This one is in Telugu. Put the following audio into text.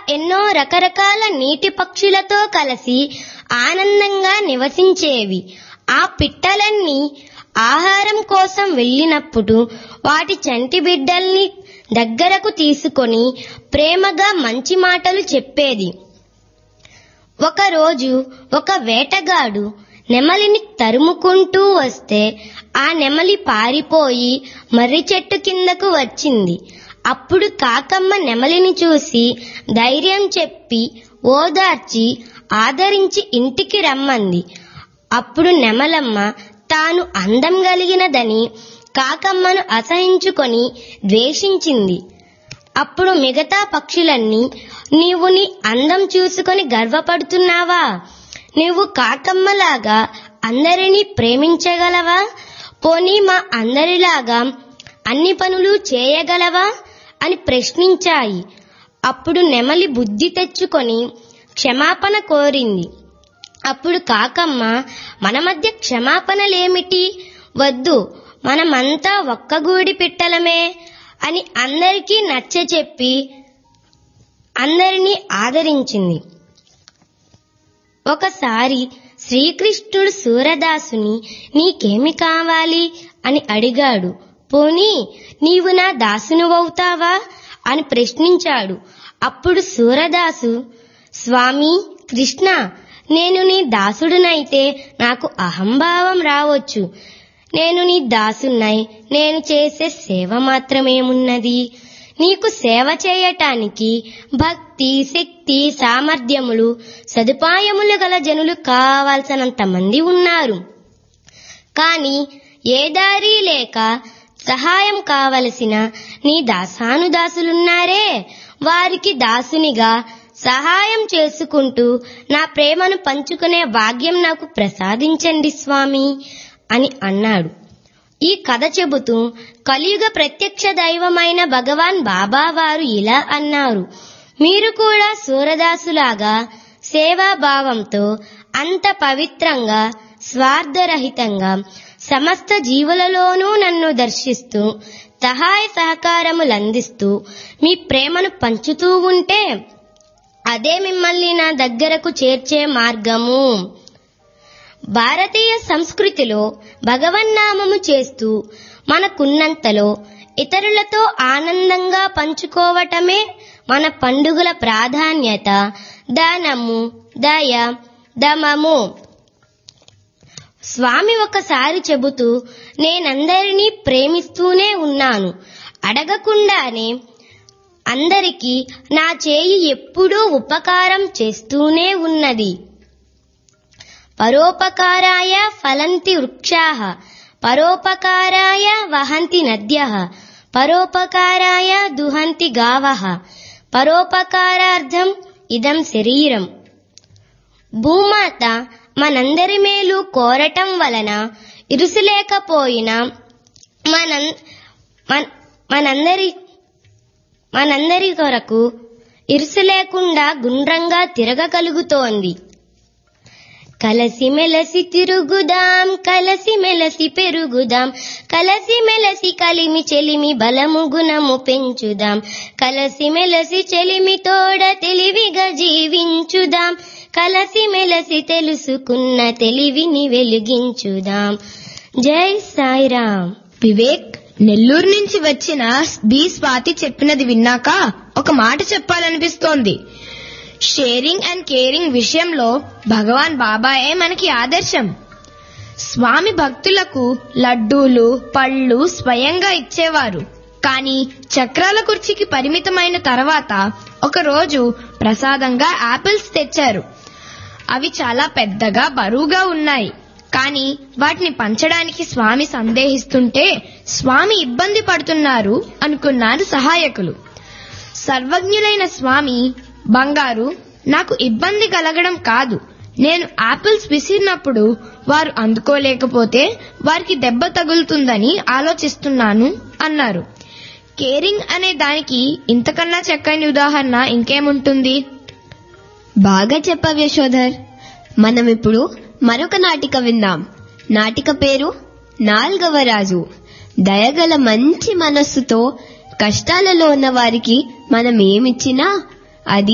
ఎన్నో రకరకాల నీటి పక్షులతో కలిసి ఆనందంగా నివసించేవి ఆ పిట్టలన్నీ ఆహారం కోసం వెళ్ళినప్పుడు వాటి చంటి బిడ్డల్ని దగ్గరకు తీసుకొని ప్రేమగా మంచి మాటలు చెప్పేది ఒకరోజు ఒక వేటగాడు నెమలిని తరుముకుంటూ వస్తే ఆ నెమలి పారిపోయి మర్రి చెట్టు కిందకు వచ్చింది అప్పుడు కాకమ్మ నెమలిని చూసి ధైర్యం చెప్పి ఓదార్చి ఆదరించి ఇంటికి రమ్మంది అప్పుడు నెమలమ్మ తాను అందం కలిగినదని కాకమ్మను అసహించుకొని ద్వేషించింది అప్పుడు మిగతా పక్షులన్నీ నీవు నీ అందం చూసుకొని గర్వపడుతున్నావా నీవు కాకమ్మలాగా అందరినీ ప్రేమించగలవా పోనీ మా అందరిలాగా అన్ని పనులు చేయగలవా అని ప్రశ్నించాయి అప్పుడు నెమలి బుద్ధి తెచ్చుకొని క్షమాపణ కోరింది అప్పుడు కాకమ్మ మన మధ్య క్షమాపణలేమిటి వద్దు మనమంతా ఒక్కగూడి పిట్టలమే అని అందరికీ నచ్చచెప్పి అందరినీ ఆదరించింది ఒకసారి శ్రీకృష్ణుడు సూరదాసుని నీకేమి కావాలి అని అడిగాడు పోనీ నీవు నా దాసునువవుతావా అని ప్రశ్నించాడు అప్పుడు సూరదాసు స్వామి కృష్ణ నేను నీ దాసుడునైతే నాకు అహంభావం రావచ్చు నేను నీ దాసున్నై నేను చేసే సేవ మాత్రమేమున్నది నీకు సేవ చేయటానికి భక్తి శక్తి సామర్థ్యములు సదుపాయములు గల జనులు కావాల్సినంత మంది ఉన్నారు కాని ఏ దారి లేక సహాయం కావలసిన నీ దాసానుదాసులున్నారే వారికి దాసునిగా సహాయం చేసుకుంటూ నా ప్రేమను పంచుకునే భాగ్యం నాకు ప్రసాదించండి స్వామి అని అన్నాడు ఈ కథ చెబుతూ కలియుగ ప్రత్యక్ష దైవమైన భగవాన్ బాబా వారు ఇలా అన్నారు మీరు కూడా సూరదాసులాగా సేవాభావంతో అంత పవిత్రంగా స్వార్థరహితంగా సమస్త జీవులలోనూ నన్ను దర్శిస్తూ సహాయ సహకారములందిస్తూ మీ ప్రేమను పంచుతూ ఉంటే అదే మిమ్మల్ని నా దగ్గరకు చేర్చే మార్గము భారతీయ సంస్కృతిలో భగవన్నామము చేస్తూ మనకున్నంతలో ఇతరులతో ఆనందంగా పంచుకోవటమే మన పండుగల ప్రాధాన్యత దానము దయ దమము స్వామి ఒకసారి చెబుతూ నేనందరినీ ప్రేమిస్తూనే ఉన్నాను అడగకుండానే అందరికీ నా చేయి ఎప్పుడూ ఉపకారం చేస్తూనే ఉన్నది పరోపకారాయ ఫలంతి వృక్షాః పరోపకారాయ వహంతి నద్యః పరోపకారాయ దుహంతి గావః పరోపకారార్థం ఇదం శరీరం భూమాత మనందరి మేలు కోరటం వలన ఇరుసులేకపోయినా మనం మన మనందరి మనందరి కొరకు ఇరుసు లేకుండా గుండ్రంగా తిరగగలుగుతోంది కలసి మెలసి తిరుగుదాం కలసి మెలసి పెరుగుదాం కలసి మెలసి కలిమి చెలిమి బలము గుణము పెంచుదాం కలసి మెలసి చెలిమి తోడ తెలివిగా జీవించుదాం కలసి మెలసి తెలుసుకున్న తెలివిని వెలిగించుదాం జై సాయిరామ్ వివేక్ నెల్లూరు నుంచి వచ్చిన బి స్వాతి చెప్పినది విన్నాక ఒక మాట చెప్పాలనిపిస్తోంది షేరింగ్ అండ్ కేరింగ్ విషయంలో భగవాన్ బాబాయే మనకి ఆదర్శం స్వామి భక్తులకు లడ్డూలు పళ్ళు స్వయంగా ఇచ్చేవారు కానీ చక్రాల కుర్చీకి పరిమితమైన తర్వాత ఒకరోజు ప్రసాదంగా యాపిల్స్ తెచ్చారు అవి చాలా పెద్దగా బరువుగా ఉన్నాయి కానీ వాటిని పంచడానికి స్వామి సందేహిస్తుంటే స్వామి ఇబ్బంది పడుతున్నారు అనుకున్నారు సహాయకులు సర్వజ్ఞులైన స్వామి బంగారు నాకు ఇబ్బంది కలగడం కాదు నేను ఆపిల్స్ విసిరినప్పుడు వారు అందుకోలేకపోతే వారికి దెబ్బ తగులుతుందని ఆలోచిస్తున్నాను అన్నారు కేరింగ్ అనే దానికి ఇంతకన్నా చక్కని ఉదాహరణ ఇంకేముంటుంది బాగా చెప్పావు యశోధర్ మనం ఇప్పుడు మరొక నాటిక విందాం నాటిక పేరు నాల్గవ రాజు దయగల మంచి మనస్సుతో కష్టాలలో ఉన్న వారికి మనం ఏమిచ్చినా అది